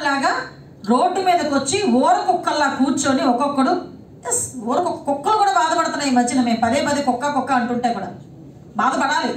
లాగా రోడ్డు మీదకి వచ్చి ఊర కుక్కల్లా కూర్చొని ఒక్కొక్కడు ఎస్ ఊర కుక్క- కుక్కలు కూడా బాధపడుతున్నాయి ఈ మధ్యన మేము పదే పదే కుక్క కుక్క అంటుంటే కూడా బాధపడాలి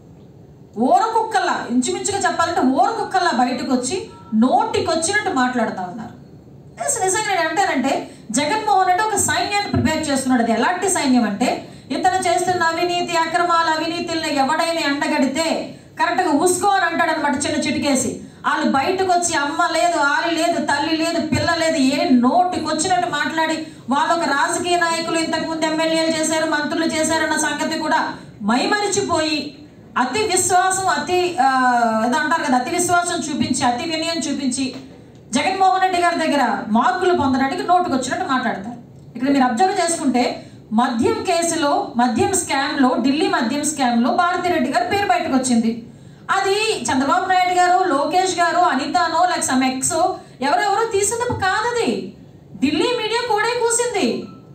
ఊర కుక్కల్లా ఇంచుమించుగా చెప్పాలంటే ఊర కుక్కల్లా బయటకు వచ్చి నోటికి వచ్చినట్టు మాట్లాడుతూ ఉన్నారు ఎస్ నిజంగా నేను అంటానంటే జగన్మోహన్ రెడ్డి ఒక సైన్యాన్ని ప్రిపేర్ చేస్తున్నాడు అది ఎలాంటి సైన్యం అంటే ఇతను చేస్తున్న అవినీతి అక్రమాలు అవినీతిని ఎవడైనా ఎండగడితే కరెక్ట్గా ఉసుకో అని అంటాడు అనమాట చిన్న చిటికేసి వాళ్ళు బయటకు వచ్చి అమ్మ లేదు ఆలి లేదు తల్లి లేదు పిల్ల లేదు ఏ నోటికి వచ్చినట్టు మాట్లాడి వాళ్ళు ఒక రాజకీయ నాయకులు ఇంతకుముందు ఎమ్మెల్యేలు చేశారు మంత్రులు చేశారన్న సంగతి కూడా మైమరిచిపోయి అతి విశ్వాసం అతి ఆ, ఏదో అంటారు కదా అతి విశ్వాసం చూపించి అతి వినయం చూపించి జగన్మోహన్ రెడ్డి గారి దగ్గర మార్కులు పొందడానికి నోటుకు వచ్చినట్టు మాట్లాడతారు ఇక్కడ మీరు అబ్జర్వ్ చేసుకుంటే మద్యం కేసులో మద్యం స్కామ్లో ఢిల్లీ మద్యం స్కామ్లో భారతిరెడ్డి గారి పేరు బయటకు వచ్చింది అది చంద్రబాబు నాయుడు గారు లోకేష్ గారు అనితానో లేక సమ్ ఎక్స్ ఎవరెవరో తీసింది కాదది ఢిల్లీ మీడియా కూడా కూసింది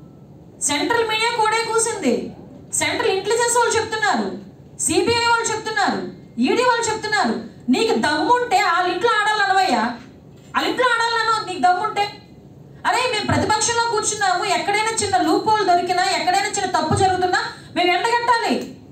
సెంట్రల్ మీడియా కూడా కూసింది సెంట్రల్ ఇంటెలిజెన్స్ వాళ్ళు చెప్తున్నారు సిబిఐ వాళ్ళు చెప్తున్నారు ఈడీ వాళ్ళు చెప్తున్నారు నీకు దమ్ముంటే వాళ్ళ ఇంట్లో ఆడాలనవయ్యా వాళ్ళ ఇంట్లో ఆడాలను నీకు దమ్ముంటే అరే మేము ప్రతిపక్షంలో కూర్చున్నాము ఎక్కడైనా చిన్న లూప్ హోల్ దొరికినా ఎక్కడైనా చిన్న తప్పు జరుగుతున్నా మేము ఎండగట్టాలి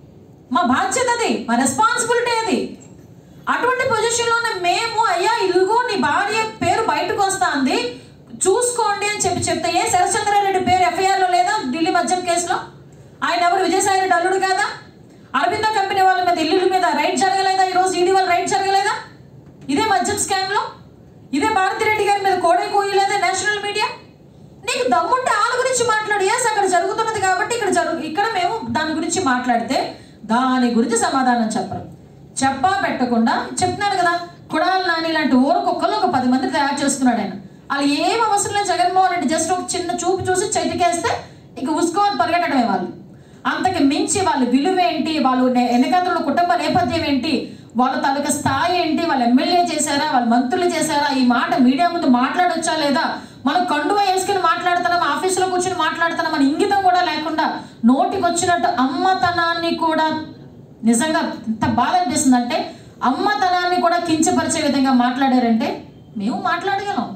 మా బాధ్యత అది మా రెస్పాన్సిబిలిటీ అది అటువంటి పొజిషన్లో ఉన్న మేము అయ్యా ఇదిగో నీ భార్య పేరు బయటకు వస్తుంది చూసుకోండి అని చెప్పి చెప్తే ఏ శరచంద్రారెడ్డి పేరు ఎఫ్ఐఆర్లో లేదా ఢిల్లీ మద్యం కేసులో ఆయన ఎవరు విజయసాయి రెడ్డి అల్లుడు కాదా అరవిందో కంపెనీ వాళ్ళ మీద ఇల్లుల మీద రైడ్ జరగలేదా ఈరోజు ఈడీ వాళ్ళ రైడ్ జరగలేదా ఇదే మద్యం స్కామ్లో ఇదే భారతిరెడ్డి గారి మీద కోడే కోయలేదా నేషనల్ మీడియా నీకు దమ్ముంటే వాళ్ళ గురించి మాట్లాడు ఎస్ అక్కడ జరుగుతున్నది కాబట్టి ఇక్కడ జరుగు ఇక్కడ మేము దాని గురించి మాట్లాడితే దాని గురించి సమాధానం చెప్పరు చెప్పా పెట్టకుండా చెప్తున్నారు కదా కుడాలు నాని లాంటి ఊరకొక్కలు ఒక పది మంది తయారు చేసుకున్నాడు ఆయన వాళ్ళు ఏం అవసరం లేదు జగన్మోహన్ రెడ్డి జస్ట్ ఒక చిన్న చూపు చూసి చేతికేస్తే ఇక ఉసుకోని పరిగెట్టడమే వాళ్ళు అంతకు మించి వాళ్ళ విలువ ఏంటి వాళ్ళు నే- వెనకాతల కుటుంబ నేపథ్యం ఏంటి వాళ్ళ తాలూకా స్థాయి ఏంటి వాళ్ళు ఎమ్మెల్యే చేశారా వాళ్ళు మంత్రులు చేశారా ఈ మాట మీడియా ముందు మాట్లాడొచ్చా లేదా మనం కండువ వేసుకుని మాట్లాడుతున్నాం ఆఫీసులో కూర్చొని మాట్లాడుతున్నాం అని ఇంగితం కూడా లేకుండా నోటికి వచ్చినట్టు అమ్మతనాన్ని కూడా నిజంగా ఎంత బాధ అనిపిస్తుంది అంటే అమ్మతనాన్ని కూడా కించపరిచే విధంగా మాట్లాడారంటే మేము మాట్లాడగలం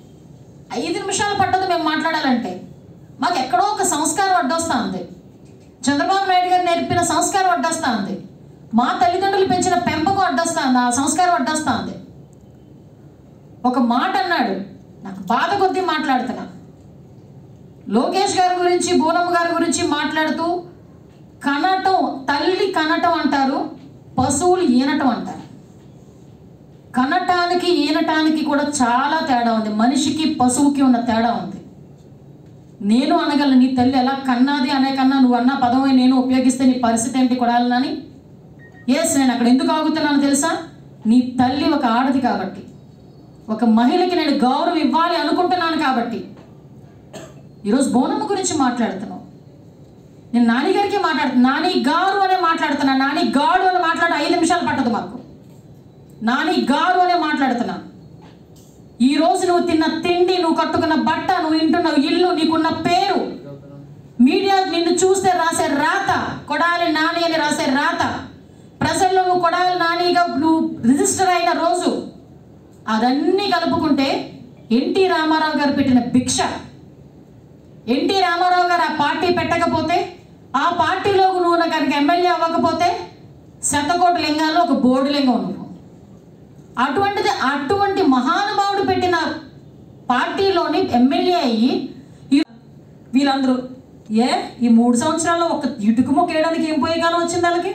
ఐదు నిమిషాలు పట్టదు మేము మాట్లాడాలంటే మాకు ఎక్కడో ఒక సంస్కారం అడ్డొస్తా ఉంది చంద్రబాబు నాయుడు గారు నేర్పిన సంస్కారం అడ్డొస్తా ఉంది మా తల్లిదండ్రులు పెంచిన పెంపకం అడ్డొస్తా ఉంది ఆ సంస్కారం అడ్డొస్తా ఉంది ఒక మాట అన్నాడు నాకు బాధ కొద్దీ మాట్లాడుతున్నా లోకేష్ గారి గురించి బోనమ్మ గారి గురించి మాట్లాడుతూ కనటం తల్లి కనటం అంటారు పశువులు ఈనటం అంటారు కనటానికి ఈనటానికి కూడా చాలా తేడా ఉంది మనిషికి పశువుకి ఉన్న తేడా ఉంది నేను అనగలను నీ తల్లి ఎలా కన్నాది అనే కన్నా నువ్వు అన్న పదమే నేను ఉపయోగిస్తే నీ పరిస్థితి ఏంటి కొడాలని ఎస్ నేను అక్కడ ఎందుకు ఆగుతున్నాను తెలుసా నీ తల్లి ఒక ఆడది కాబట్టి ఒక మహిళకి నేను గౌరవం ఇవ్వాలి అనుకుంటున్నాను కాబట్టి ఈరోజు బోనమ్మ గురించి మాట్లాడుతున్నావు నేను నాని గారికి మాట్లాడుతున్నా నాని గారు అనే మాట్లాడుతున్నా నాని గాడు అని మాట్లాడి ఐదు నిమిషాలు పట్టదు మాకు నాని గారు అనే మాట్లాడుతున్నా ఈ రోజు నువ్వు తిన్న తిండి నువ్వు కట్టుకున్న బట్ట నువ్వు వింటున్న ఇల్లు నీకున్న పేరు మీడియా నిన్ను చూస్తే రాసే రాత కొడాలి నాని అని రాసే రాత ప్రజల్లో నువ్వు కొడాలి నానిగా నువ్వు రిజిస్టర్ అయిన రోజు అదన్నీ కలుపుకుంటే ఎన్టీ రామారావు గారు పెట్టిన భిక్ష ఎన్టీ రామారావు గారు ఆ పార్టీ పెట్టకపోతే ఆ పార్టీలో నువ్వు కనుక ఎమ్మెల్యే అవ్వకపోతే శతకోటి లింగాల్లో ఒక బోర్డు లింగం నువ్వు అటువంటిది అటువంటి మహానుభావుడు పెట్టిన పార్టీలోని ఎమ్మెల్యే అయ్యి ఈ- వీళ్ళందరూ ఏ ఈ మూడు సంవత్సరాల్లో ఒక ఇటుకు మొక్క వేయడానికి ఏం పోయే కాలం వచ్చింది వాళ్ళకి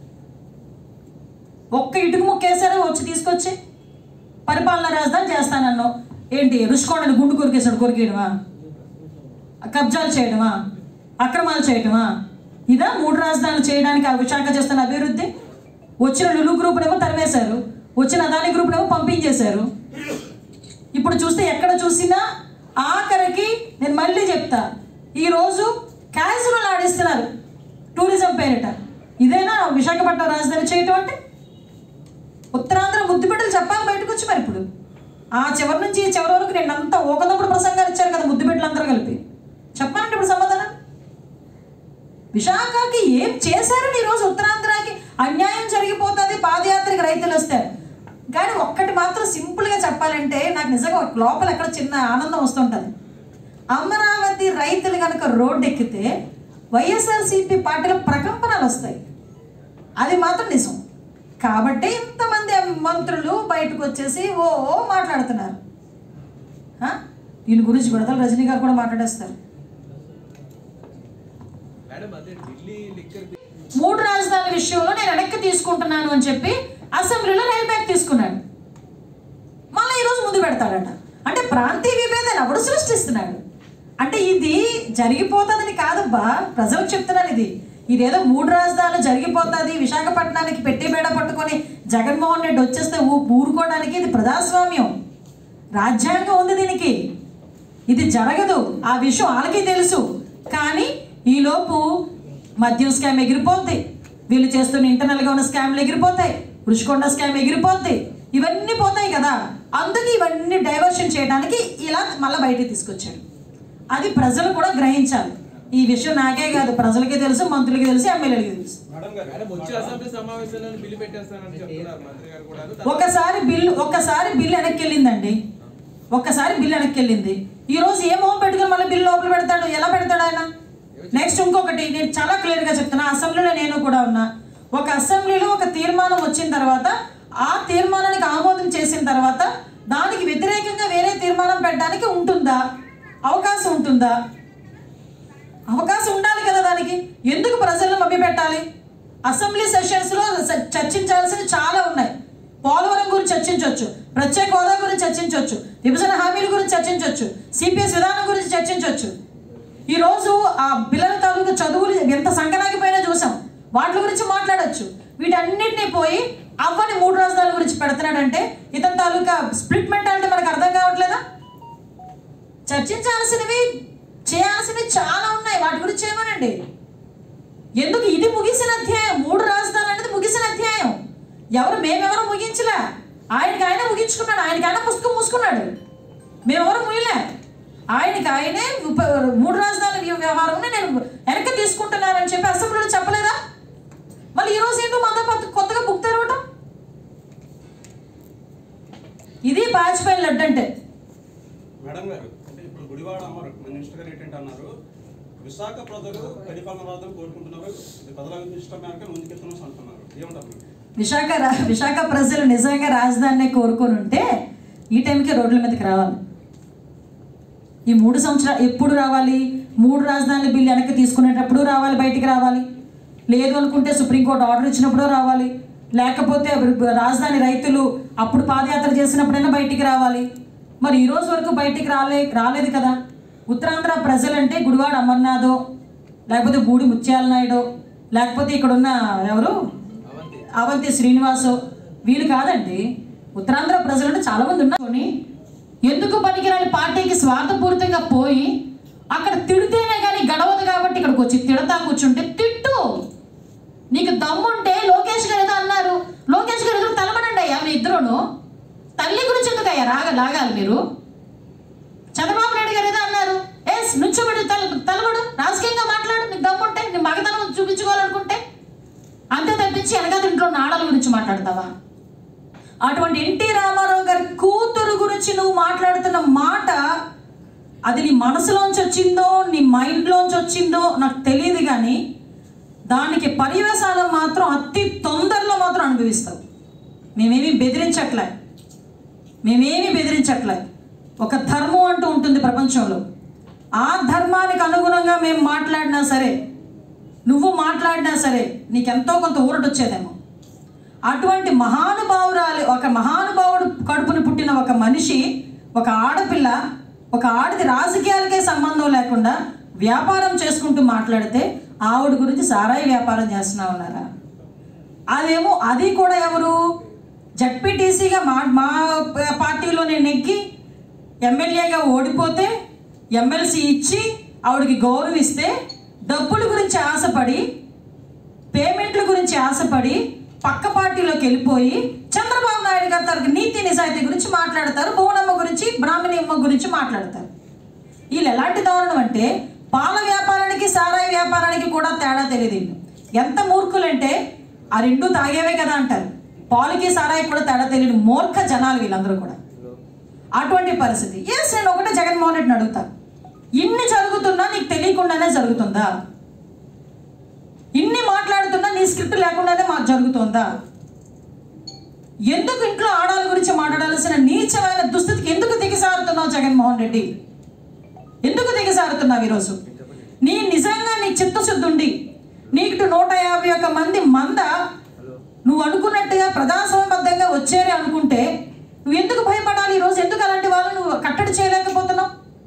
ఒక్క ఇటుకు మొక్క వేసారా వచ్చి తీసుకొచ్చి పరిపాలన రాజధాని చేస్తానన్నావు ఏంటి రుషికోడని గుండు కొరికేసాడు కొరికేయడమా కబ్జాలు చేయడమా అక్రమాలు చేయడమా ఇదా మూడు రాజధానులు చేయడానికి ఆ విశాఖ చేస్తున్న అభివృద్ధి వచ్చిన లులు గ్రూప్నేమో తరిమేశారు వచ్చిన అదాని గ్రూప్నేమో పంపించేశారు ఇప్పుడు చూస్తే ఎక్కడ చూసినా ఆఖరికి నేను మళ్ళీ చెప్తా ఈరోజు క్యాజువల్ ఆడిస్తున్నారు టూరిజం పేరిట ఇదేనా విశాఖపట్నం రాజధాని చేయటం అంటే ఉత్తరాంధ్ర ముద్దుబిడ్డలు చెప్పాలి బయటకు వచ్చి మరి ఇప్పుడు ఆ చివరి నుంచి ఈ చివరి వరకు నేను అంతా ఒకదప్పుడు ప్రసంగాలు ఇచ్చారు కదా ముద్దుబిడ్డలు అందరూ కలిపి చెప్పాలంటే ఇప్పుడు సమాధానం విశాఖకి ఏం చేశారని ఈరోజు ఉత్తరాంధ్రకి అన్యాయం జరిగిపోతుంది పాదయాత్రకి రైతులు వస్తారు కానీ ఒక్కటి మాత్రం సింపుల్గా చెప్పాలంటే నాకు నిజంగా ఒక లోపల ఎక్కడ చిన్న ఆనందం వస్తుంటుంది అమరావతి రైతులు కనుక రోడ్డు ఎక్కితే వైఎస్ఆర్సీపీ పార్టీలో ప్రకంపనలు వస్తాయి అది మాత్రం నిజం కాబట్టి ఇంతమంది మంత్రులు బయటకు వచ్చేసి ఓ ఓ మాట్లాడుతున్నారు ఆ? దీని గురించి విడతల రజనీ గారు కూడా మాట్లాడేస్తారు మేడం అదే ఢిల్లీ లిక్కర్ మూడు రాజధానుల విషయంలో నేను వెనక్కి తీసుకుంటున్నాను అని చెప్పి అసెంబ్లీలో రైల్ బ్యాక్ తీసుకున్నాడు మళ్ళీ ఈరోజు ముందు పెడతాడట అంటే ప్రాంతీయ విభేదాలు ఎవడు సృష్టిస్తున్నాడు అంటే ఇది జరిగిపోతుందని కాదబ్బా ప్రజలకు చెప్తున్నాను ఇది ఇదేదో మూడు రాజధానులు జరిగిపోతుంది విశాఖపట్నానికి పెట్టి బేడ పట్టుకొని జగన్మోహన్ రెడ్డి వచ్చేస్తే ఊ ఊరుకోవడానికి ఇది ప్రజాస్వామ్యం రాజ్యాంగం ఉంది దీనికి ఇది జరగదు ఆ విషయం వాళ్ళకి తెలుసు కానీ ఈలోపు మద్యం స్కామ్ ఎగిరిపోద్ది వీళ్ళు చేస్తున్న ఇంటర్నల్గా ఉన్న స్కామ్లు ఎగిరిపోతాయి రుషికొండ స్కామ్ ఎగిరిపోద్ది ఇవన్నీ పోతాయి కదా అందుకే ఇవన్నీ డైవర్షన్ చేయడానికి ఇలా మళ్ళీ బయటికి తీసుకొచ్చాడు అది ప్రజలు కూడా గ్రహించాలి ఈ విషయం నాకే కాదు ప్రజలకి తెలుసు మంత్రులకి తెలుసు ఎమ్మెల్యేలకి తెలుసు మేడం గారు మేడం వచ్చే అసెంబ్లీ సమావేశాలను బిల్లు పెట్టేస్తానని చెప్తున్నారు మంత్రి గారు కూడా ఒకసారి బిల్లు ఒక్కసారి బిల్లు వెనక్కి వెళ్ళిందండి ఒక్కసారి బిల్లు వెనక్కి వెళ్ళింది ఈ రోజు ఏ మొహం పెట్టుకుని మళ్ళీ బిల్లు లోపల పెడతాడు ఎలా పెడతాడు ఆయన నెక్స్ట్ ఇంకొకటి నేను చాలా క్లియర్గా చెప్తున్నా అసెంబ్లీలో నేను కూడా ఉన్నా ఒక అసెంబ్లీలో ఒక తీర్మానం వచ్చిన తర్వాత ఆ తీర్మానానికి ఆమోదం చేసిన తర్వాత దానికి వ్యతిరేకంగా వేరే తీర్మానం పెట్టడానికి ఉంటుందా అవకాశం ఉంటుందా అవకాశం ఉండాలి కదా దానికి ఎందుకు ప్రజలను మభ్య పెట్టాలి అసెంబ్లీ సెషన్స్లో స- చర్చించాల్సినవి చాలా ఉన్నాయి పోలవరం గురించి చర్చించవచ్చు ప్రత్యేక హోదా గురించి చర్చించవచ్చు విభజన హామీల గురించి చర్చించవచ్చు సిపిఎస్ విధానం గురించి చర్చించవచ్చు ఈరోజు ఆ పిల్లల తాలూకు చదువులు ఎంత సంకనాగిపోయినా చూసాం వాటి గురించి మాట్లాడొచ్చు వీటన్నిటిని పోయి అవ్వని మూడు రాజధానుల గురించి పెడుతున్నాడంటే ఇతని తాలూకా స్ప్లిట్ మెంటాలిటీ మనకు అర్థం కావట్లేదా చర్చించాల్సినవి చేయాల్సినవి చాలా ఉన్నాయి వాటి గురించి ఏమనండి ఎందుకు ఇది ముగిసిన అధ్యాయం మూడు రాజధానులు అనేది ముగిసిన అధ్యాయం ఎవరు మేమెవరు ముగించలే ఆయనకి ఆయన ముగించుకున్నాడు ఆయనకి ఆయన పుస్తకం మూసుకున్నాడు మేమెవరు ముయ్యలే ఆయనకి ఆయనే ఉప- మూడు రాజధానుల వ్య- వ్యవహారం నేను వెనక్కి తీసుకుంటున్నానని చెప్పి అసెంబ్లీలో చెప్పలేదా మళ్ళీ ఈరోజు ఏంటో మన కొత్తగా బుక్ తెరవటం ఇది వాజ్పేయి లడ్డు అంటే మేడం గారు అంటే ఇప్పుడు గుడివాడ అమ్మారు మినిస్టర్ గారు ఏంటంటే అన్నారు విశాఖ ప్రజలు పరిపాలన రాదని కోరుకుంటున్నారు ఇది ప్రజల ఇష్టం మేరకు ముందుకెళ్తున్నాం అంటున్నారు ఏమంటారు మీరు? విశాఖ రా- విశాఖ ప్రజలు నిజంగా రాజధానిని కోరుకొని ఉంటే ఈ టైంకి రోడ్ల మీదకి రావాలి ఈ మూడు సంవత్సరాలు ఎప్పుడు రావాలి మూడు రాజధానుల బిల్లు వెనక్కి తీసుకునేటప్పుడు రావాలి బయటికి రావాలి లేదు అనుకుంటే సుప్రీంకోర్టు ఆర్డర్ ఇచ్చినప్పుడు రావాలి లేకపోతే రాజధాని రైతులు అప్పుడు పాదయాత్ర చేసినప్పుడైనా బయటికి రావాలి మరి ఈ రోజు వరకు బయటికి రాలే రాలేదు కదా ఉత్తరాంధ్ర ప్రజలంటే గుడివాడ అమర్నాథో లేకపోతే బూడి ముత్యాల నాయుడు లేకపోతే ఇక్కడ ఉన్న ఎవరు అవంతి శ్రీనివాసు వీళ్ళు కాదండి ఉత్తరాంధ్ర ప్రజలు చాలా మంది ఉన్నారు ఎందుకు పనికిరాని పార్టీకి స్వార్థపూరితంగా పోయి అక్కడ తిడితేనే కానీ గడవదు కాబట్టి ఇక్కడికి వచ్చి తిడతా కూర్చుంటే తిట్టు నీకు దమ్ముంటే లోకేష్ గారు ఏదో అన్నారు లోకేష్ గారు ఎదురు తలబడండి అయ్యా మీ ఇద్దరును తల్లి గురించి ఎందుకయ్యా రాగ లాగాలి మీరు చంద్రబాబు నాయుడు గారు ఏదో అన్నారు ఎస్ నుంచోబెట్టి తల తలబడు రాజకీయంగా మాట్లాడు నీకు దమ్ముంటే నీ మగతనం చూపించుకోవాలనుకుంటే అంతే తప్పించి వెనకాల ఇంట్లో నాడల గురించి మాట్లాడతావా అటువంటి ఎన్టీ రామారావు గారి కూతురు గురించి నువ్వు మాట్లాడుతున్న మాట అది నీ మనసులోంచి వచ్చిందో నీ మైండ్లోంచి వచ్చిందో నాకు తెలియదు కానీ దానికి పర్యవసానం మాత్రం అతి తొందరలో మాత్రం అనుభవిస్తావు మేమేమీ బెదిరించట్లే మేమేమీ బెదిరించట్లే ఒక ధర్మం అంటూ ఉంటుంది ప్రపంచంలో ఆ ధర్మానికి అనుగుణంగా మేము మాట్లాడినా సరే నువ్వు మాట్లాడినా సరే నీకెంతో కొంత ఊరట వచ్చేదేమో అటువంటి మహానుభావురాలు ఒక మహానుభావుడు కడుపున పుట్టిన ఒక మనిషి ఒక ఆడపిల్ల ఒక ఆడది రాజకీయాలకే సంబంధం లేకుండా వ్యాపారం చేసుకుంటూ మాట్లాడితే ఆవిడ గురించి సారాయి వ్యాపారం చేస్తున్నా ఉన్నారా అదేమో అది కూడా ఎవరు జడ్పీటీసీగా మా మా పార్టీలో నేను నెగ్గి ఎమ్మెల్యేగా ఓడిపోతే ఎమ్మెల్సీ ఇచ్చి ఆవిడకి గౌరవిస్తే డబ్బుల గురించి ఆశపడి పేమెంట్ల గురించి ఆశపడి పక్క పార్టీలోకి వెళ్ళిపోయి చంద్రబాబు నాయుడు గారు తనకి నీతి నిజాయితీ గురించి మాట్లాడతారు భువనమ్మ గురించి బ్రాహ్మణి అమ్మ గురించి మాట్లాడతారు వీళ్ళు ఎలాంటి దారుణం అంటే పాల వ్యాపారానికి సారాయి వ్యాపారానికి కూడా తేడా తెలియదు వీళ్ళు. ఎంత మూర్ఖులంటే ఆ రెండు తాగేవే కదా అంటారు పాలకి సారాయి కూడా తేడా తెలియని మూర్ఖ జనాలు వీళ్ళందరూ కూడా అటువంటి పరిస్థితి ఎస్ నేను ఒకటే జగన్మోహన్ రెడ్డిని అడుగుతా ఇన్ని జరుగుతున్నా నీకు తెలియకుండానే జరుగుతుందా ఇన్ని మాట్లాడుతున్నా నీ స్క్రిప్ట్ లేకుండానే మాకు జరుగుతుందా ఎందుకు ఇంట్లో ఆడాల గురించి మాట్లాడాల్సిన నీచమైన దుస్థితికి ఎందుకు దిగసారుతున్నావు జగన్మోహన్ రెడ్డి ఎందుకు దిగసారుతున్నావు ఈరోజు నీ నిజంగా నీ చిత్తశుద్ధి ఉండి నీకు నూట యాభై ఒక్క మంది మంద నువ్వు అనుకున్నట్టుగా ప్రజాస్వామ్యబద్ధంగా వచ్చారే అనుకుంటే నువ్వు ఎందుకు భయపడాలి ఈరోజు ఎందుకు అలాంటి వాళ్ళు నువ్వు కట్టడి చేయలేకపోతున్నావు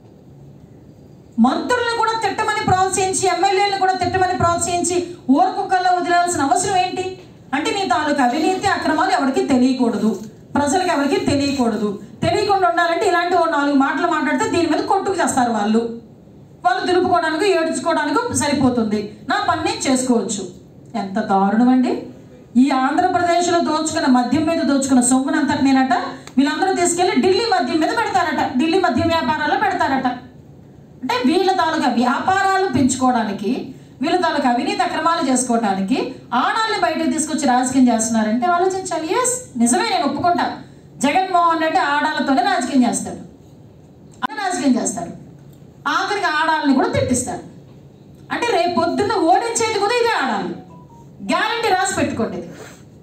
మంత్రులను కూడా తిట్టమని ప్రోత్సహించి ఎమ్మెల్యేలను కూడా తిట్టమని ప్రోత్సహించి ఊరకుక్కల్లో వదిలాల్సిన అవసరం ఏంటి అంటే నీ తాలూకు అవినీతి అక్రమాలు ఎవరికి తెలియకూడదు ప్రజలకు ఎవరికి తెలియకూడదు తెలియకుండా ఉండాలంటే ఇలాంటి ఓ నాలుగు మాటలు మాట్లాడితే దీని మీద కొట్టుకు చేస్తారు వాళ్ళు వాళ్ళు దులుపుకోవడానికి ఏడ్చుకోవడానికి సరిపోతుంది నా పని నేను చేసుకోవచ్చు ఎంత దారుణం అండి ఈ ఆంధ్రప్రదేశ్లో దోచుకున్న మద్యం మీద దోచుకున్న సొమ్మునంతటి నేనట వీళ్ళందరూ తీసుకెళ్లి ఢిల్లీ మద్యం మీద పెడతారట ఢిల్లీ మద్యం వ్యాపారాల్లో పెడతారట అంటే వీళ్ళ తాలూకా వ్యాపారాలు పెంచుకోవడానికి వీళ్ళ తాలూకా అవినీతి అక్రమాలు చేసుకోవడానికి ఆడాల్ని బయటకు తీసుకొచ్చి రాజకీయం చేస్తున్నారంటే ఆలోచించాలి ఎస్ నిజమే నేను ఒప్పుకుంటా జగన్మోహన్ రెడ్డి ఆడాలతోనే రాజకీయం చేస్తాడు అని రాజకీయం చేస్తాడు ఆఖరికి ఆడాలని కూడా తిట్టిస్తాడు అంటే రేపు పొద్దున్న ఓడించేది కూడా ఇదే ఆడాలి గ్యారంటీ రాసి పెట్టుకోండి ఇది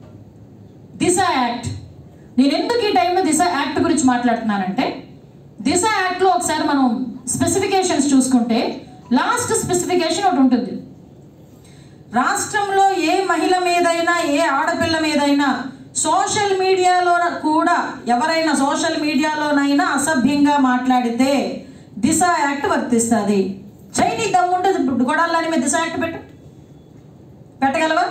దిశ యాక్ట్ నేను ఎందుకు ఈ టైంలో దిశ యాక్ట్ గురించి మాట్లాడుతున్నానంటే దిశ యాక్ట్లో ఒకసారి మనం స్పెసిఫికేషన్స్ చూసుకుంటే లాస్ట్ స్పెసిఫికేషన్ ఒకటి ఉంటుంది రాష్ట్రంలో ఏ మహిళ మీదైనా ఏ ఆడపిల్ల మీదైనా సోషల్ మీడియాలో కూడా ఎవరైనా సోషల్ మీడియాలోనైనా అసభ్యంగా మాట్లాడితే దిశ యాక్ట్ వర్తిస్తుంది చైనీ దమ్ముంటే గొడవలని మీద దిశ యాక్ట్ పెట్టు పెట్టగలవా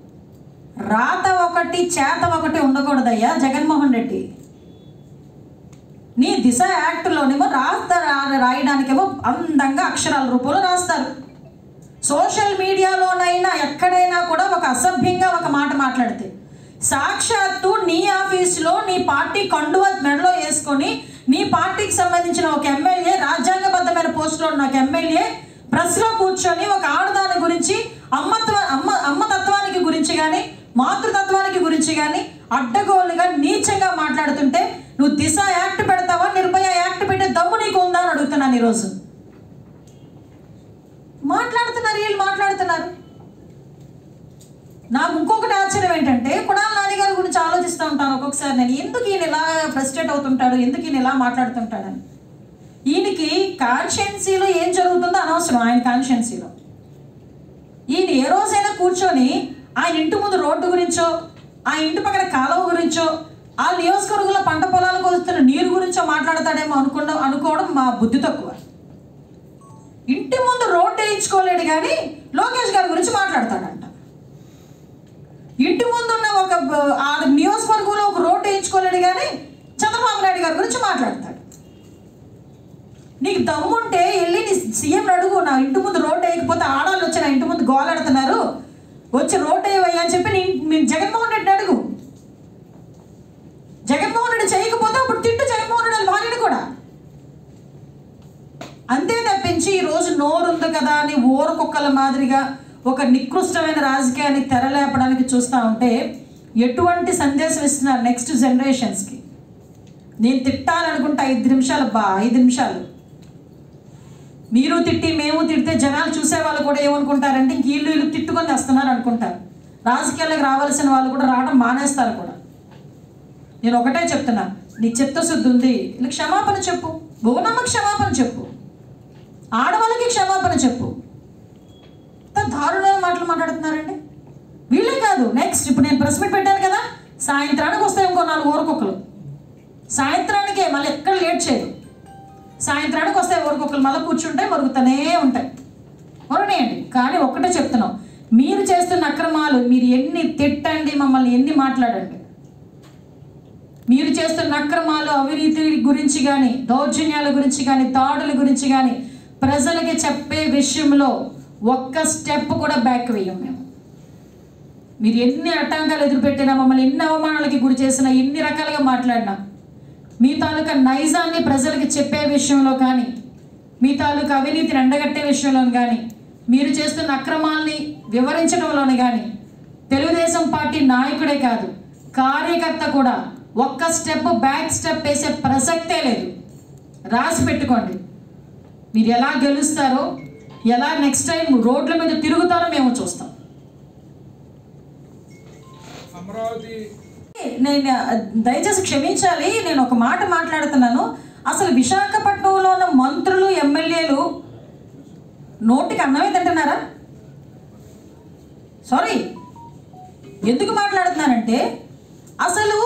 రాత ఒకటి చేత ఒకటి ఉండకూడదయ్యా జగన్మోహన్ రెడ్డి నీ దిశ యాక్ట్లోనేమో రాస్తా రా- రాయడానికేమో అందంగా అక్షరాల రూపంలో రాస్తారు సోషల్ మీడియాలోనైనా ఎక్కడైనా కూడా ఒక అసభ్యంగా ఒక మాట మాట్లాడితే సాక్షాత్తు నీ ఆఫీసులో నీ పార్టీ కండువ మెడలో వేసుకొని నీ పార్టీకి సంబంధించిన ఒక ఎమ్మెల్యే రాజ్యాంగబద్ధమైన పోస్టులో ఉన్న ఒక ఎమ్మెల్యే ప్రెస్లో కూర్చొని ఒక ఆడదాని గురించి అమ్మత్వ అమ్మ అమ్మతత్వానికి గురించి కానీ మాతృతత్వానికి గురించి కానీ అడ్డగోలుగా నీచంగా మాట్లాడుతుంటే నువ్వు దిశ యాక్ట్ పెడతావా నిర్భయ యాక్ట్ పెట్టే దమ్ము నీకు ఉందా అని అడుగుతున్నాను ఈరోజు మాట్లాడుతున్నారు వీళ్ళు మాట్లాడుతున్నారు నాకు ఇంకొకటి ఆశ్చర్యం ఏంటంటే కుడాల నాన్నగారి గురించి ఆలోచిస్తూ ఉంటాను ఒక్కొక్కసారి నేను ఎందుకు ఈయన ఇలా ఫ్రస్ట్రేట్ అవుతుంటాడు ఎందుకు ఈయన ఇలా మాట్లాడుతుంటాడని ఈయనకి కాన్షియన్సీలో ఏం జరుగుతుందో అనవసరం ఆయన కాన్షియన్సీలో ఈయన ఏ రోజైనా కూర్చొని ఆయన ఇంటి ముందు రోడ్డు గురించో ఆ ఇంటి పక్కన కాలువ గురించో ఆ నియోజకవర్గంలో పంట పొలాలకు వస్తున్న నీరు గురించో మాట్లాడతాడేమో అనుకున్న అనుకోవడం మా బుద్ధి తక్కువ ఇంటి ముందు రోడ్డు వేయించుకోలేడు కానీ లోకేష్ గారి గురించి మాట్లాడతాడంట ఇంటి ముందు ఉన్న ఒక బ- ఆ నియోజకవర్గంలో ఒక రోడ్డు వేయించుకోలేడు కానీ చంద్రబాబు నాయుడు గారి గురించి మాట్లాడతాడు నీకు దమ్ముంటే వెళ్ళి నీ సీఎం అడుగు నా ఇంటి ముందు రోడ్డు వేయకపోతే ఆడాళ్ళు వచ్చి నా ఇంటి ముందు గోలాడుతున్నారు వచ్చి రోడ్డు వేయవయ్యా అని చెప్పి నీ మీ జగన్మోహన్ రెడ్డిని అడుగు జగన్మోహన్ రెడ్డి చేయకపోతే అప్పుడు తిట్టు జగన్మోహన్ రెడ్డి వాళ్ళ భార్యని కూడా అంతే తప్పించి ఈ రోజు నోరుంది కదా అని ఊర కుక్కల మాదిరిగా ఒక నికృష్టమైన రాజకీయాన్ని తెరలేపడానికి చూస్తూ ఉంటే ఎటువంటి సందేశం ఇస్తున్నారు నెక్స్ట్ జనరేషన్స్కి నేను తిట్టాలనుకుంటే ఐదు నిమిషాలు బా ఐదు నిమిషాలు మీరు తిట్టి మేము తిడితే జనాలు చూసే వాళ్ళు కూడా ఏమనుకుంటారంటే ఇంక వీళ్ళు వీళ్ళు తిట్టుకొని వస్తున్నారు అనుకుంటారు రాజకీయాలకు రావాల్సిన వాళ్ళు కూడా రావడం మానేస్తారు కూడా నేను ఒకటే చెప్తున్నా నీ చిత్తశుద్ధి ఉంది వీళ్ళకి క్షమాపణ చెప్పు భువనమ్మకి క్షమాపణ చెప్పు ఆడవాళ్ళకి క్షమాపణ చెప్పు ఎంత దారుణమైన మాటలు మాట్లాడుతున్నారండి వీళ్ళే కాదు నెక్స్ట్ ఇప్పుడు నేను ప్రెస్ మీట్ పెట్టాను కదా సాయంత్రానికి వస్తాయి ఇంకో నాలుగు ఊరకొక్కలు సాయంత్రానికే మళ్ళీ ఎక్కడ లేట్ చేయదు సాయంత్రానికి వస్తాయి ఊరకొక్కలు మళ్ళీ కూర్చుంటాయి మరుగుతూనే ఉంటాయి మరనేయండి కానీ ఒక్కటే చెప్తున్నాం మీరు చేస్తున్న అక్రమాలు మీరు ఎన్ని తిట్టండి మమ్మల్ని ఎన్ని మాట్లాడండి మీరు చేస్తున్న అక్రమాలు అవినీతి గురించి కానీ దౌర్జన్యాల గురించి కానీ దాడుల గురించి కానీ ప్రజలకి చెప్పే విషయంలో ఒక్క స్టెప్ కూడా బ్యాక్ వేయం మేము మీరు ఎన్ని అడ్డంకాలు ఎదురుపెట్టినా మమ్మల్ని ఎన్ని అవమానాలకి గురి చేసినా ఎన్ని రకాలుగా మాట్లాడినా మీ తాలూకా నైజాన్ని ప్రజలకి చెప్పే విషయంలో కానీ మీ తాలూకా అవినీతిని ఎండగట్టే విషయంలో కానీ మీరు చేస్తున్న అక్రమాల్ని వివరించడంలోని కానీ తెలుగుదేశం పార్టీ నాయకుడే కాదు కార్యకర్త కూడా ఒక్క స్టెప్ బ్యాక్ స్టెప్ వేసే ప్రసక్తే లేదు రాసి పెట్టుకోండి మీరు ఎలా గెలుస్తారో ఎలా నెక్స్ట్ టైం రోడ్ల మీద తిరుగుతారో మేము చూస్తాం అమరావతి నేను దయచేసి క్షమించాలి నేను ఒక మాట మాట్లాడుతున్నాను అసలు విశాఖపట్నంలో ఉన్న మంత్రులు ఎమ్మెల్యేలు నోటికి అన్నమే తింటున్నారా సారీ ఎందుకు మాట్లాడుతున్నానంటే అసలు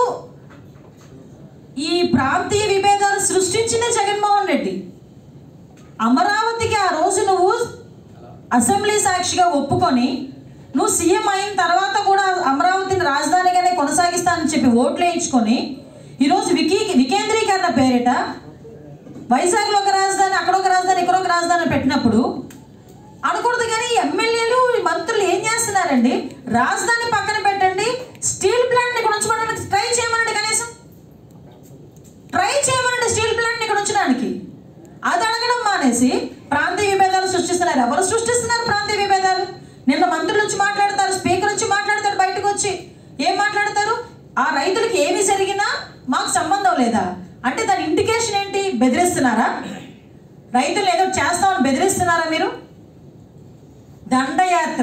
ఈ ప్రాంతీయ విభేదాలు సృష్టించిన జగన్మోహన్ రెడ్డి అమరావతికి ఆ రోజు నువ్వు అసెంబ్లీ సాక్షిగా ఒప్పుకొని నువ్వు సీఎం అయిన తర్వాత కూడా అమరావతిని రాజధానిగానే కొనసాగిస్తానని చెప్పి ఓట్లు వేయించుకొని ఈరోజు వికీ వికేంద్రీకరణ పేరిట వైజాగ్లో ఒక రాజధాని అక్కడ ఒక రాజధాని ఇక్కడ ఒక రాజధాని పెట్టినప్పుడు అనకూడదు కానీ ఎమ్మెల్యేలు మంత్రులు ఏం చేస్తున్నారండి రాజధాని పక్కన పెట్టండి స్టీల్ ప్లాంట్ ఇక్కడ ఉంచమని ట్రై చేయమనండి కనీసం ట్రై చేయమనండి స్టీల్ ప్లాంట్ ఇక్కడ ఉంచడానికి అది అడగడం మానేసి ప్రాంతీయ విభేదాలు సృష్టిస్తున్నారు ఎవరు సృష్టిస్తున్నారు ప్రాంతీయ విభేదాలు నిన్న మంత్రులు వచ్చి మాట్లాడతారు స్పీకర్ వచ్చి మాట్లాడతారు బయటకు వచ్చి ఏం మాట్లాడతారు ఆ రైతులకి ఏమి జరిగినా మాకు సంబంధం లేదా అంటే దాని ఇండికేషన్ ఏంటి బెదిరిస్తున్నారా రైతులు ఏదో చేస్తామని బెదిరిస్తున్నారా మీరు దండయాత్ర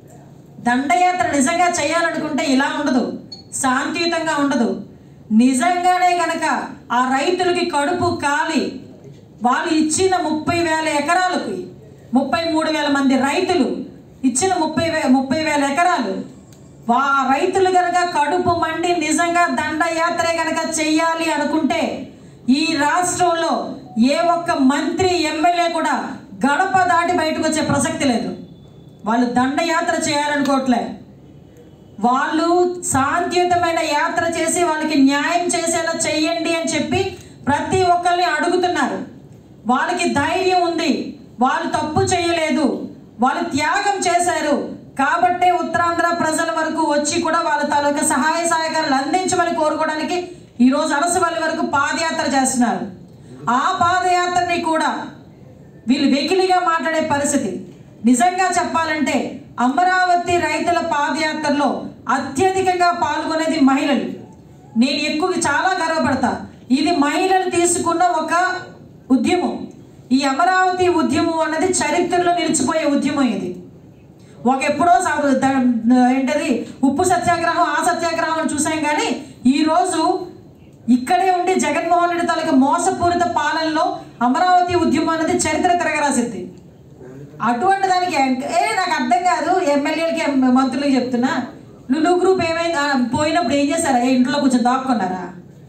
దండయాత్ర నిజంగా చేయాలనుకుంటే ఇలా ఉండదు శాంతియుతంగా ఉండదు నిజంగానే గనక ఆ రైతులకి కడుపు కాలి వాళ్ళు ఇచ్చిన ముప్పై వేల ఎకరాలకి ముప్పై మూడు వేల మంది రైతులు ఇచ్చిన ముప్పై వే ముప్పై వేల ఎకరాలు వా రైతులు గనక కడుపు మండి నిజంగా దండయాత్రే గనక చెయ్యాలి అనుకుంటే ఈ రాష్ట్రంలో ఏ ఒక్క మంత్రి ఎమ్మెల్యే కూడా గడప దాటి బయటకు వచ్చే ప్రసక్తి లేదు వాళ్ళు దండయాత్ర చేయాలనుకోవట్లే వాళ్ళు శాంతియుతమైన యాత్ర చేసి వాళ్ళకి న్యాయం చేసేలా చెయ్యండి అని చెప్పి ప్రతి ఒక్కరిని అడుగుతున్నారు వాళ్ళకి ధైర్యం ఉంది వాళ్ళు తప్పు చేయలేదు వాళ్ళు త్యాగం చేశారు కాబట్టే ఉత్తరాంధ్ర ప్రజల వరకు వచ్చి కూడా వాళ్ళ తాలూకా సహాయ సహకారాలు అందించమని కోరుకోవడానికి ఈరోజు అరసవల్లి వరకు పాదయాత్ర చేస్తున్నారు ఆ పాదయాత్రని కూడా వీళ్ళు వెకిలిగా మాట్లాడే పరిస్థితి నిజంగా చెప్పాలంటే అమరావతి రైతుల పాదయాత్రలో అత్యధికంగా పాల్గొనేది మహిళలు నేను ఎక్కువ చాలా గర్వపడతా ఇది మహిళలు తీసుకున్న ఒక ఉద్యమం ఈ అమరావతి ఉద్యమం అన్నది చరిత్రలో నిలిచిపోయే ఉద్యమం ఇది ఒక ఎప్పుడో సా- ద- ఏంటది ఉప్పు సత్యాగ్రహం ఆ సత్యాగ్రహం అని చూసాం కానీ ఈరోజు ఇక్కడే ఉండి జగన్మోహన్ రెడ్డి తాలూకా మోసపూరిత పాలనలో అమరావతి ఉద్యమం అనేది చరిత్ర తిరగరాసిద్ది అటువంటి దానికి ఎంక- ఏ నాకు అర్థం కాదు ఎమ్మెల్యేలకి ఎం- మంత్రులకి చెప్తున్నా లులు గ్రూప్ ఏమైంది ఆ, పోయినప్పుడు ఏం చేశారా ఏ ఇంట్లో కూర్చొని దాక్కున్నారా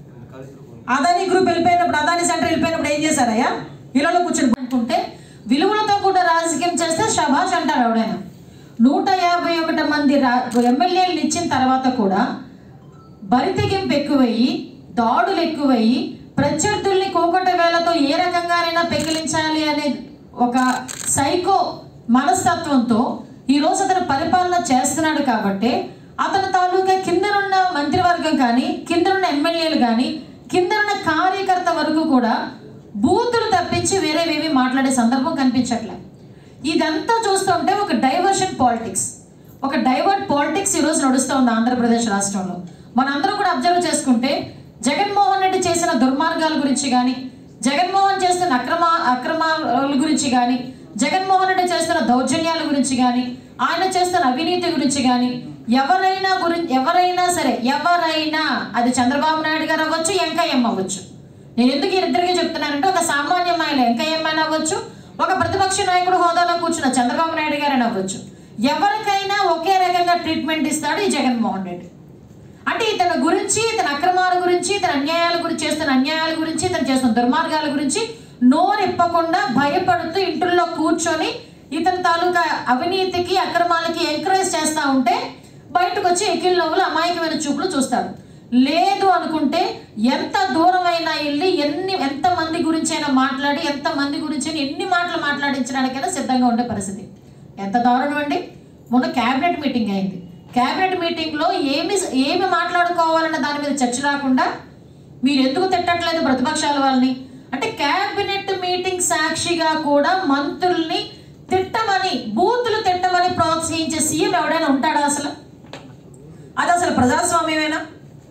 అదాని గ్రూప్ వెళ్ళిపోయినప్పుడు అదాని సెంటర్ వెళ్ళిపోయినప్పుడు ఏం చేశారయ్యా ఇళ్ళలో కూర్చొని అనుకుంటే విలువలతో కూడా రాజకీయం చేస్తే శభాష్ అంటారు ఎవడైనా నూట యాభై ఒకటి మంది రా ఎమ్మెల్యేలు ఇచ్చిన తర్వాత కూడా బరితెగింపు ఎక్కువయ్యి దాడులు ఎక్కువయ్యి ప్రత్యర్థుల్ని కోకట వేలతో ఏ రకంగానైనా పెకిలించాలి అనే ఒక సైకో మనస్తత్వంతో ఈరోజు అతను పరిపాలన చేస్తున్నాడు కాబట్టి అతని తాలూకా కిందనున్న మంత్రివర్గం కానీ కిందనున్న ఎమ్మెల్యేలు కానీ కిందనున్న కార్యకర్త వరకు కూడా బూతులు తప్పించి వేరేవేవి మాట్లాడే సందర్భం కనిపించట్లే ఇదంతా చూస్తుంటే ఒక డైవర్షన్ పాలిటిక్స్ ఒక డైవర్ట్ పాలిటిక్స్ ఈరోజు నడుస్తోంది ఆంధ్రప్రదేశ్ రాష్ట్రంలో మనందరం కూడా అబ్జర్వ్ చేసుకుంటే జగన్మోహన్ రెడ్డి చేసిన దుర్మార్గాల గురించి కానీ జగన్మోహన్ చేస్తున్న అక్రమ అక్రమాల గురించి కానీ జగన్మోహన్ రెడ్డి చేస్తున్న దౌర్జన్యాల గురించి కానీ ఆయన చేస్తున్న అవినీతి గురించి కానీ ఎవరైనా గురించి ఎవరైనా సరే ఎవరైనా అది చంద్రబాబు నాయుడు గారు అవ్వచ్చు వెంకయ్యమ్మ అవ్వచ్చు నేను ఎందుకు ఇద్దరికి చెప్తున్నానంటే ఒక సామాన్య మహిళ వెంకయ్యమ్మ అవ్వచ్చు ఒక ప్రతిపక్ష నాయకుడు హోదాలో కూర్చున్న చంద్రబాబు నాయుడు గారు అవ్వచ్చు ఎవరికైనా ఒకే రకంగా ట్రీట్మెంట్ ఇస్తాడు ఈ జగన్మోహన్ రెడ్డి అంటే ఇతని గురించి ఇతని అక్రమాల గురించి ఇతని అన్యాయాల గురించి చేస్తున్న అన్యాయాల గురించి ఇతను చేస్తున్న దుర్మార్గాల గురించి నోరెప్పకుండా భయపడుతూ ఇంట్లో కూర్చొని ఇతని తాలూకా అవినీతికి అక్రమాలకి ఎంకరేజ్ చేస్తూ ఉంటే బయటకు వచ్చి ఎకిల్ నవ్వులు అమాయకమైన చూపులు చూస్తాడు లేదు అనుకుంటే ఎంత దూరమైనా వెళ్ళి ఎన్ని ఎంత మంది గురించి అయినా మాట్లాడి ఎంత మంది గురించి అయినా ఎన్ని మాటలు మాట్లాడించడానికైనా సిద్ధంగా ఉండే పరిస్థితి ఎంత దారుణం అండి మొన్న క్యాబినెట్ మీటింగ్ అయింది క్యాబినెట్ మీటింగ్లో ఏమి ఏమి మాట్లాడుకోవాలన్న దాని మీద చర్చ రాకుండా మీరు ఎందుకు తిట్టట్లేదు ప్రతిపక్షాల వాళ్ళని అంటే క్యాబినెట్ మీటింగ్ సాక్షిగా కూడా మంత్రుల్ని తిట్టమని బూతులు తిట్టమని ప్రోత్సహించే సీఎం ఎవడైనా ఉంటాడా అసలు అది అసలు ప్రజాస్వామ్యమేనా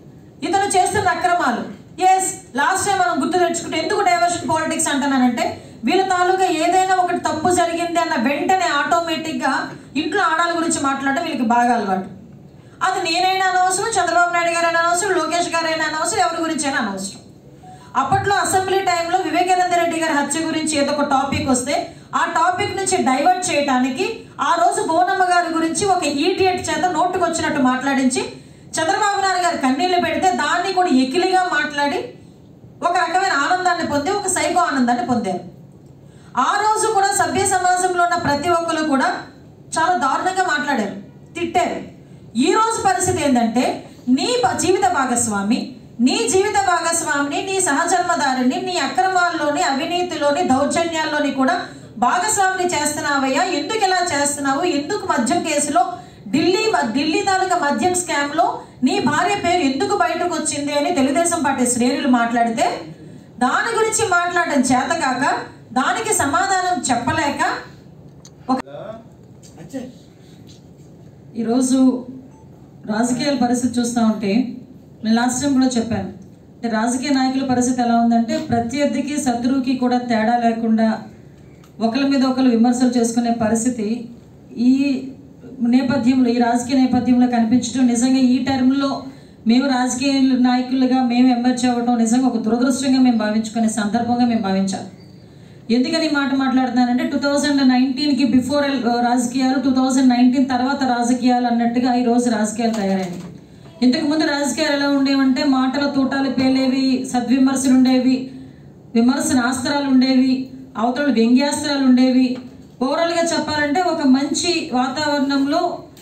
ఇతను చేస్తున్న అక్రమాలు ఎస్ లాస్ట్ టైం మనం గుర్తు తెచ్చుకుంటే ఎందుకు డైవర్షన్ పాలిటిక్స్ అంటున్నానంటే వీళ్ళ తాలూకా ఏదైనా ఒకటి తప్పు జరిగింది అన్న వెంటనే ఆటోమేటిక్గా ఇంట్లో ఆడాల గురించి మాట్లాడడం వీళ్ళకి బాగా అలవాటు అది నేనైనా అనవసరం చంద్రబాబు నాయుడు గారు అయినా అనవసరం లోకేష్ గారు అయినా అనవసరం ఎవరి గురించి అయినా అనవసరం అప్పట్లో అసెంబ్లీ టైంలో వివేకానంద రెడ్డి గారి హత్య గురించి ఏదో ఒక టాపిక్ వస్తే ఆ టాపిక్ నుంచి డైవర్ట్ చేయడానికి ఆ రోజు బోనమ్మ గారి గురించి ఒక ఈడియట్ చేత నోటుకు వచ్చినట్టు మాట్లాడించి చంద్రబాబు నాయుడు గారు కన్నీళ్లు పెడితే దాన్ని కూడా ఎకిలిగా మాట్లాడి ఒక రకమైన ఆనందాన్ని పొంది ఒక సైకో ఆనందాన్ని పొందారు ఆ రోజు కూడా సభ్య సమాజంలో ఉన్న ప్రతి ఒక్కరు కూడా చాలా దారుణంగా మాట్లాడారు తిట్టారు ఈ రోజు పరిస్థితి ఏంటంటే నీ బ- జీవిత భాగస్వామి నీ జీవిత భాగస్వామిని నీ సహజన్మదారిని నీ అక్రమాల్లోని అవినీతిలోని దౌర్జన్యాల్లోని కూడా భాగస్వామిని చేస్తున్నావయ్యా ఎందుకు ఇలా చేస్తున్నావు ఎందుకు మద్యం కేసులో ఢిల్లీ మ- ఢిల్లీ తాలూకా మద్యం స్కామ్లో నీ భార్య పేరు ఎందుకు బయటకు వచ్చింది అని తెలుగుదేశం పార్టీ శ్రేణులు మాట్లాడితే దాని గురించి మాట్లాడడం చేతకాక దానికి సమాధానం చెప్పలేక ఒక ఈరోజు రాజకీయాల పరిస్థితి చూస్తూ ఉంటే నేను లాస్ట్ టైం కూడా చెప్పాను అంటే రాజకీయ నాయకుల పరిస్థితి ఎలా ఉందంటే ప్రత్యర్థికి శత్రువుకి కూడా తేడా లేకుండా ఒకరి మీద ఒకరు విమర్శలు చేసుకునే పరిస్థితి ఈ నేపథ్యంలో ఈ రాజకీయ నేపథ్యంలో కనిపించడం నిజంగా ఈ టర్మ్లో మేము రాజకీయ నాయకులుగా మేము ఎమర్జ్ అవ్వడం నిజంగా ఒక దురదృష్టంగా మేము భావించుకునే సందర్భంగా మేము భావించాలి ఎందుకని ఈ మాట మాట్లాడుతున్నానంటే టూ థౌజండ్ నైన్టీన్కి బిఫోర్ రాజకీయాలు టూ థౌజండ్ నైన్టీన్ తర్వాత రాజకీయాలు అన్నట్టుగా ఈ రోజు రాజకీయాలు తయారైనవి ఇంతకు ముందు రాజకీయాలు ఎలా ఉండేవంటే మాటల తూటాలు పేలేవి సద్విమర్శలు ఉండేవి విమర్శనాస్త్రాలు ఉండేవి అవతల వ్యంగ్యాస్త్రాలు ఉండేవి ఓవరాల్గా చెప్పాలంటే ఒక మంచి వాతావరణంలో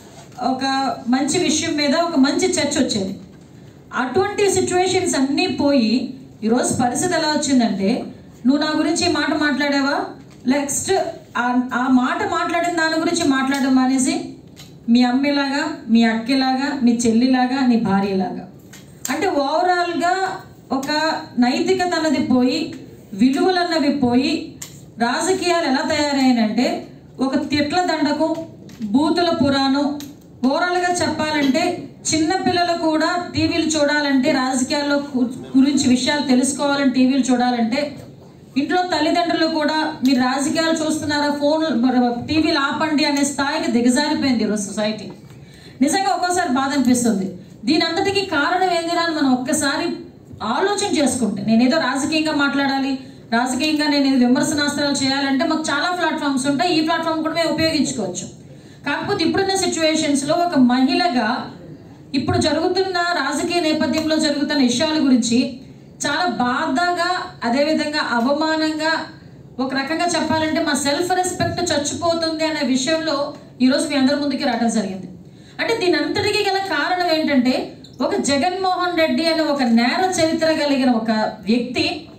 ఒక మంచి విషయం మీద ఒక మంచి చర్చ వచ్చేది అటువంటి సిచ్యువేషన్స్ అన్నీ పోయి ఈరోజు పరిస్థితి ఎలా వచ్చిందంటే నువ్వు నా గురించి ఈ మాట మాట్లాడావా నెక్స్ట్ ఆ- ఆ మాట మాట్లాడిన దాని గురించి మాట్లాడడం మానేసి మీ అమ్మలాగా మీ అక్కలాగా మీ చెల్లిలాగా నీ భార్యలాగా అంటే ఓవరాల్గా ఒక నైతికత అన్నది పోయి విలువలు అన్నవి పోయి రాజకీయాలు ఎలా తయారయ్యాయంటే ఒక తిట్ల దండకు బూతుల పురాణం ఓవరాల్గా చెప్పాలంటే చిన్న పిల్లలు కూడా టీవీలు చూడాలంటే రాజకీయాల్లో గు- గురించి విషయాలు తెలుసుకోవాలని టీవీలు చూడాలంటే ఇంట్లో తల్లిదండ్రులు కూడా మీరు రాజకీయాలు చూస్తున్నారా ఫోన్ టీవీలు ఆపండి అనే స్థాయికి దిగజారిపోయింది ఈరోజు సొసైటీ నిజంగా ఒక్కోసారి బాధ అనిపిస్తుంది దీని అంతటికీ కారణం ఏందిరా అని మనం ఒక్కసారి ఆలోచన చేసుకుంటే నేనేదో రాజకీయంగా మాట్లాడాలి రాజకీయంగా నేను ఏదో విమర్శనాస్త్రాలు చేయాలంటే మాకు చాలా ప్లాట్ఫామ్స్ ఉంటాయి ఈ ప్లాట్ఫామ్ కూడా మేము ఉపయోగించుకోవచ్చు కాకపోతే ఇప్పుడున్న సిచ్యువేషన్స్లో ఒక మహిళగా ఇప్పుడు జరుగుతున్న రాజకీయ నేపథ్యంలో జరుగుతున్న విషయాల గురించి చాలా బాధగా అదేవిధంగా అవమానంగా ఒక రకంగా చెప్పాలంటే మా సెల్ఫ్ రెస్పెక్ట్ చచ్చిపోతుంది అనే విషయంలో ఈరోజు మీ అందరి ముందుకి రావడం జరిగింది అంటే దీని అంతటికీ గల కారణం ఏంటంటే ఒక జగన్మోహన్ రెడ్డి అనే ఒక నేర చరిత్ర కలిగిన ఒక వ్యక్తి